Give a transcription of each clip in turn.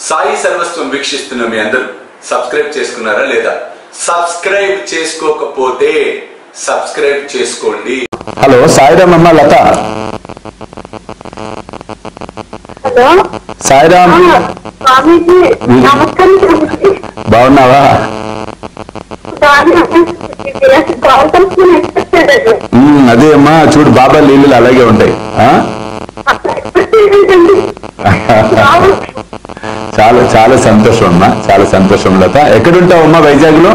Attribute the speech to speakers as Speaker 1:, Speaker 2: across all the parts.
Speaker 1: సాయి సర్వస్వం వీక్షిస్తున్న మీ అందరూ సబ్స్క్రైబ్ చేసుకున్నారా లేదా సబ్స్క్రైబ్ చేసుకోకపోతే సబ్స్క్రైబ్ చేసుకోండి
Speaker 2: హలో సాయిరామ్ అమ్మ లత
Speaker 3: హలో
Speaker 2: సాయిరామ్
Speaker 3: ఆ, స్వామీజీ నమస్కారం స్వామీజీ
Speaker 2: బాగున్నావా
Speaker 3: స్వామి కాల్ కలుసుకుని ఎక్స్పెక్టెడ్
Speaker 2: ఉమ్, అదే అమ్మా చూడు బాబా నీళ్ళు అలాగే ఉంటాయి ఆ? చాలా చాలా సంతోషం అమ్మా చాలా సంతోషం లత ఎక్కడుంటావు అమ్మా వైజాగ్ లో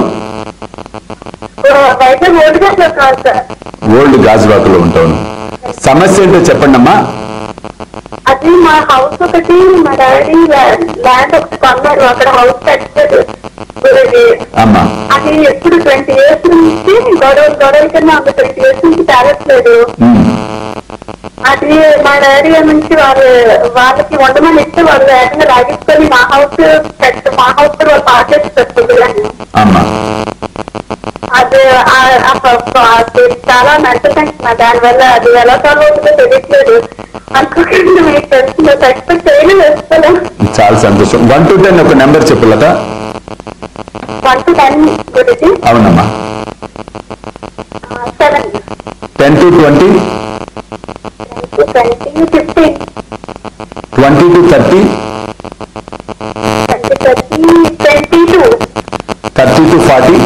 Speaker 3: వైజాగ్ ఓటుగా కాదు సార్
Speaker 2: ఓల్డ్ గాజువాక్ లో ఉంటావు సమస్య ఏంటో చెప్పండి అమ్మా
Speaker 3: అది మా హౌస్ ఒకటి మా డాడీ ల్యాండ్ ఒకటి కొన్నారు అక్కడ హౌస్ కట్టారు గురుజీ
Speaker 2: అమ్మా
Speaker 3: అది ఎప్పుడు ట్వంటీ ఇయర్స్ నుంచి గొడవ గొడవ కింద ఒక ట్వంటీ ఇయర్స్ నుంచి తేలట్లేదు
Speaker 2: ఉమ్,
Speaker 3: అది మా డాడీ నుంచి వాళ్ళు వాళ్ళకి వండమని ఇస్తే వాళ్ళు ఏకంగా లాగేసుకొని మా హౌస్ కట్ మా హౌస్ కూడా వాళ్ళు పాస్ చేసి పెట్టుకుంటున్నాను
Speaker 2: అమ్మా
Speaker 3: అది ఆ- ఆ ప- ప- అది చాలా మెంటల్ టెన్షన్ దాని వల్ల అది ఎలా సాల్వ్ అవుతుందో తెలియట్లేదు అనుకోకుండా మీకు తెలిసిన ఎక్స్పెక్ట్ చేయలేదు వేస్తాను
Speaker 2: చాలా సంతోషం వన్ టు టెన్ ఒక నెంబర్ చెప్పు లత
Speaker 3: వన్ టు టెన్ గురించి
Speaker 2: అవునమ్మా
Speaker 3: seven
Speaker 2: ten to twenty
Speaker 3: twenty fifteen
Speaker 2: twenty to thirty
Speaker 3: twenty thirty twenty to
Speaker 2: thirty to forty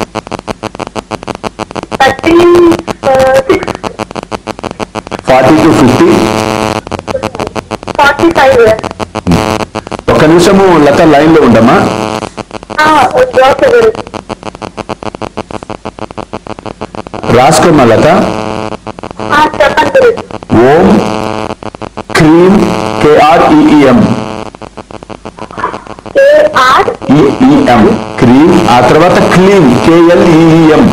Speaker 3: thirty six
Speaker 2: forty to fifty
Speaker 3: forty five
Speaker 2: ఒక్క నిమిషము లత లైన్ లో ఉండమ్మా
Speaker 3: okay గురించి
Speaker 2: రాసుకోమ్మా లత
Speaker 3: చెప్పండి గురించి
Speaker 2: ఓం క్రీమ్ కేఆర్ఈఎం
Speaker 3: కేఆర్
Speaker 2: ఈఈఎం క్రీమ్ ఆ తర్వాత క్లీమ్ కేఎల్ఈఎం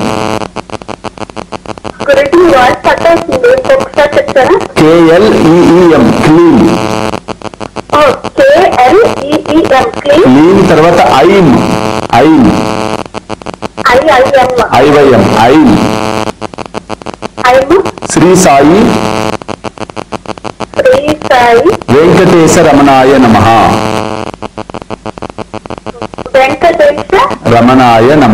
Speaker 3: గురించి మీ వాయిస్ కట్ అవుతుంది ఇంకొకసారి చెప్తారా
Speaker 2: కేఎల్ఈఎం క్లీమ్
Speaker 3: ఓ కేఎల్ఈఈఎం క్లీన్
Speaker 2: క్లీమ్ తర్వాత ఐమ్ ఐమ్
Speaker 3: ఐఐఎం
Speaker 2: ఐవైఎం ఐమ్
Speaker 3: ఐఎం
Speaker 2: శ్రీ సాయి
Speaker 3: శ్రీ సాయి
Speaker 2: వెంకటేశ రమణాయ నమ
Speaker 3: వెంకటేశ
Speaker 2: రమణాయ నమ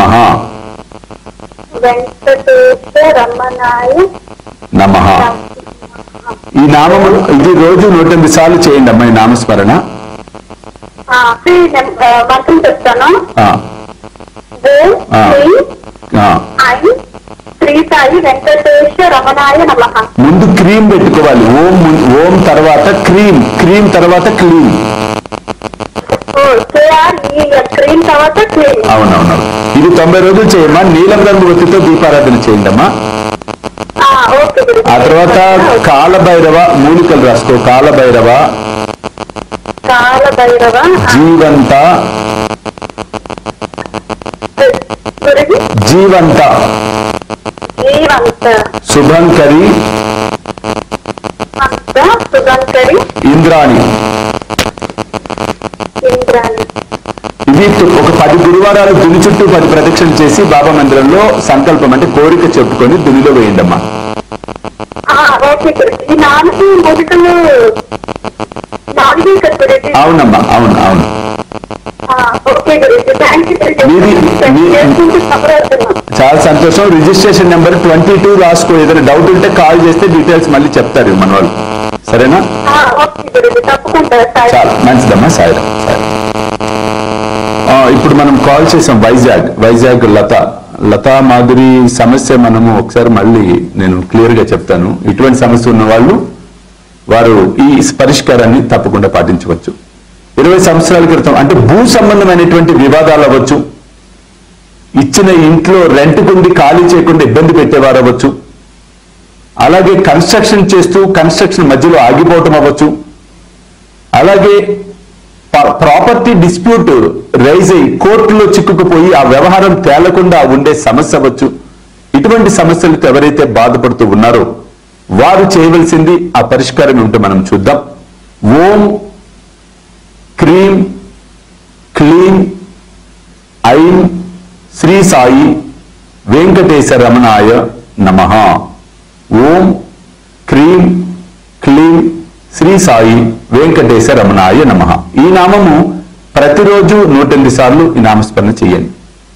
Speaker 3: వెంకటేశ రమణాయ
Speaker 2: నమ ఈ నామము ఇది రోజు నూట ఎనిమిది సార్లు చేయండి అమ్మా ఈ నామస్మరణ
Speaker 3: ఆ, శ్రీ నెం- ఆ, మంత్రం చెప్తాను
Speaker 2: ఆ,
Speaker 3: ఓం
Speaker 2: ఆ.
Speaker 3: శ్రీ
Speaker 2: ఆ.
Speaker 3: ఐ శ్రీ సాయి వెంకటేశ రమణాయ నమ
Speaker 2: ముందు క్రీమ్ పెట్టుకోవాలి ఓం ము- ఓం తర్వాత క్రీమ్ క్రీమ్ తర్వాత క్లీమ్
Speaker 3: ఓ కేఆర్ఈఎం క్రీమ్ తర్వాత క్లీన్
Speaker 2: అవునవును ఇది తొంభై రోజులు చేయమ్మా నీలం రంగు ఒత్తితో దీపారాధన చేయండి అమ్మా
Speaker 3: ఓకే గురించి
Speaker 2: ఆ తర్వాత కాలభైరవ మూలికలు రాసుకో కాలభైరవ
Speaker 3: కాల భైరవ
Speaker 2: జీవంత
Speaker 3: గురించి
Speaker 2: జీవంత
Speaker 3: జీవంత
Speaker 2: శుభంకరి
Speaker 3: అంత సుగంకరి
Speaker 2: ఇంద్రాణి
Speaker 3: ఇంద్రాణి
Speaker 2: ఇది ఒక పది గురువారాలు దుని చుట్టూ పది ప్రదక్షిణ చేసి బాబా మందిరంలో సంకల్పం అంటే కోరిక చెప్పుకొని దునిలో వేయండమ్మా
Speaker 3: ఆ, ఓకే గురించి ఈ నాలుగు మూలికలు నాలుగే కదా గురించి
Speaker 2: అవునమ్మా అవును అవును
Speaker 3: ఆ, ఓకే గురించి థ్యాంక్ యూ
Speaker 2: మీది- మీ-
Speaker 3: చేసుకుంటూ సఫర్ అవుతున్నాం
Speaker 2: చాలా సంతోషం రిజిస్ట్రేషన్ నెంబర్ ట్వంటీ టూ రాసుకో ఏదైనా డౌట్ ఉంటే కాల్ చేస్తే డీటెయిల్స్ మళ్ళీ చెప్తారు మన వాళ్ళు సరేనా
Speaker 3: ఆ, ఓకే గురించి తప్పకుండా సార్
Speaker 2: చాలా మంచిదమ్మా సాయి ఇప్పుడు మనం కాల్ చేసాం వైజాగ్ వైజాగ్ లత లతా మాధురి సమస్య మనము ఒకసారి మళ్ళీ నేను క్లియర్ గా చెప్తాను ఇటువంటి సమస్య ఉన్న వాళ్ళు వారు ఈ పరిష్కారాన్ని తప్పకుండా పాటించవచ్చు ఇరవై సంవత్సరాల క్రితం అంటే భూ సంబంధమైనటువంటి వివాదాలు అవ్వచ్చు ఇచ్చిన ఇంట్లో రెంట్ కుండి ఖాళీ చేయకుండా ఇబ్బంది పెట్టేవారు అవ్వచ్చు అలాగే కన్స్ట్రక్షన్ చేస్తూ కన్స్ట్రక్షన్ మధ్యలో ఆగిపోవటం అవ్వచ్చు అలాగే ప్రాపర్టీ డిస్ప్యూట్ రైజ్ అయ్యి కోర్టులో చిక్కుకుపోయి ఆ వ్యవహారం తేలకుండా ఉండే సమస్య అవ్వచ్చు ఇటువంటి సమస్యలతో ఎవరైతే బాధపడుతూ ఉన్నారో వారు చేయవలసింది ఆ పరిష్కారం ఏమిటో మనం చూద్దాం ఓం క్రీం క్లీం ఐం శ్రీ సాయి వెంకటేశ రమణాయ నమ ఓం క్రీం క్లీం శ్రీ సాయి వెంకటేశ రమణాయ నమ ఈ నామము ప్రతిరోజు నూట ఎనిమిది సార్లు ఈ నామస్మరణ చేయండి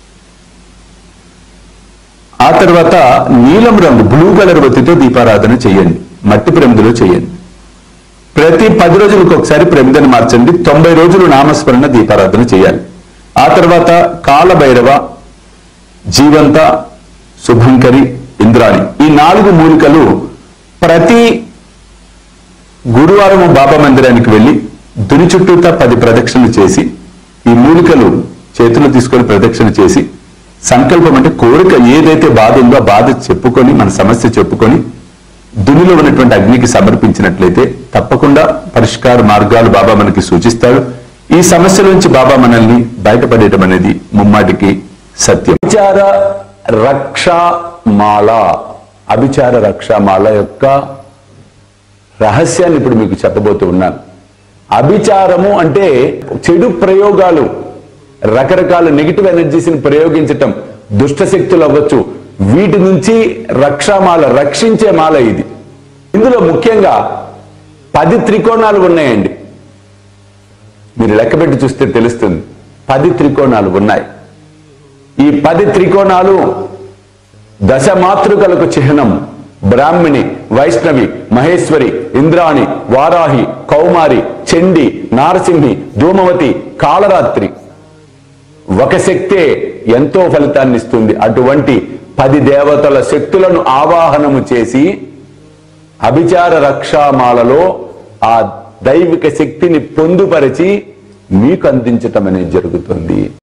Speaker 2: ఆ తర్వాత నీలం రంగు బ్లూ కలర్ ఒత్తితో దీపారాధన చేయండి మట్టి ప్రమిదలో చేయండి ప్రతి పది రోజులకు ఒకసారి ప్రమిదని మార్చండి తొంభై రోజులు నామస్మరణ దీపారాధన చేయాలి ఆ తర్వాత కాలభైరవ జీవంత శుభంకరి ఇంద్రాణి ఈ నాలుగు మూలికలు ప్రతి గురువారం బాబా మందిరానికి వెళ్లి దుని చుట్టూతా పది ప్రదక్షిణలు చేసి ఈ మూలికలు చేతులు తీసుకొని ప్రదక్షిణ చేసి సంకల్పం అంటే కోరిక ఏదైతే బాధ ఉందో ఆ బాధ చెప్పుకొని మన సమస్య చెప్పుకొని దునిలో ఉన్నటువంటి అగ్నికి సమర్పించినట్లయితే తప్పకుండా పరిష్కార మార్గాలు బాబా మనకి సూచిస్తాడు ఈ సమస్య నుంచి బాబా మనల్ని బయటపడేయటం అనేది ముమ్మాటికి సత్యం అభిచార రక్షామాల అభిచార రక్షామాల యొక్క రహస్యాన్ని ఇప్పుడు మీకు చెప్పబోతూ ఉన్నాను అభిచారము అంటే చెడు ప్రయోగాలు రకరకాల నెగిటివ్ ఎనర్జీస్ని ప్రయోగించటం దుష్ట శక్తులు అవ్వచ్చు వీటి నుంచి రక్షామాల రక్షించే మాల ఇది ఇందులో ముఖ్యంగా పది త్రికోణాలు ఉన్నాయండి మీరు లెక్కపెట్టి చూస్తే తెలుస్తుంది పది త్రికోణాలు ఉన్నాయి ఈ పది త్రికోణాలు దశమాతృకలకు చిహ్నం బ్రాహ్మిణి వైష్ణవి మహేశ్వరి ఇంద్రాణి వారాహి కౌమారి చండి నారసింహి ధూమవతి కాళరాత్రి ఒక శక్తే ఎంతో ఫలితాన్ని ఇస్తుంది అటువంటి పది దేవతల శక్తులను ఆవాహనము చేసి అభిచార రక్షామాలలో ఆ దైవిక శక్తిని పొందుపరిచి మీకు అందించటం అనేది జరుగుతుంది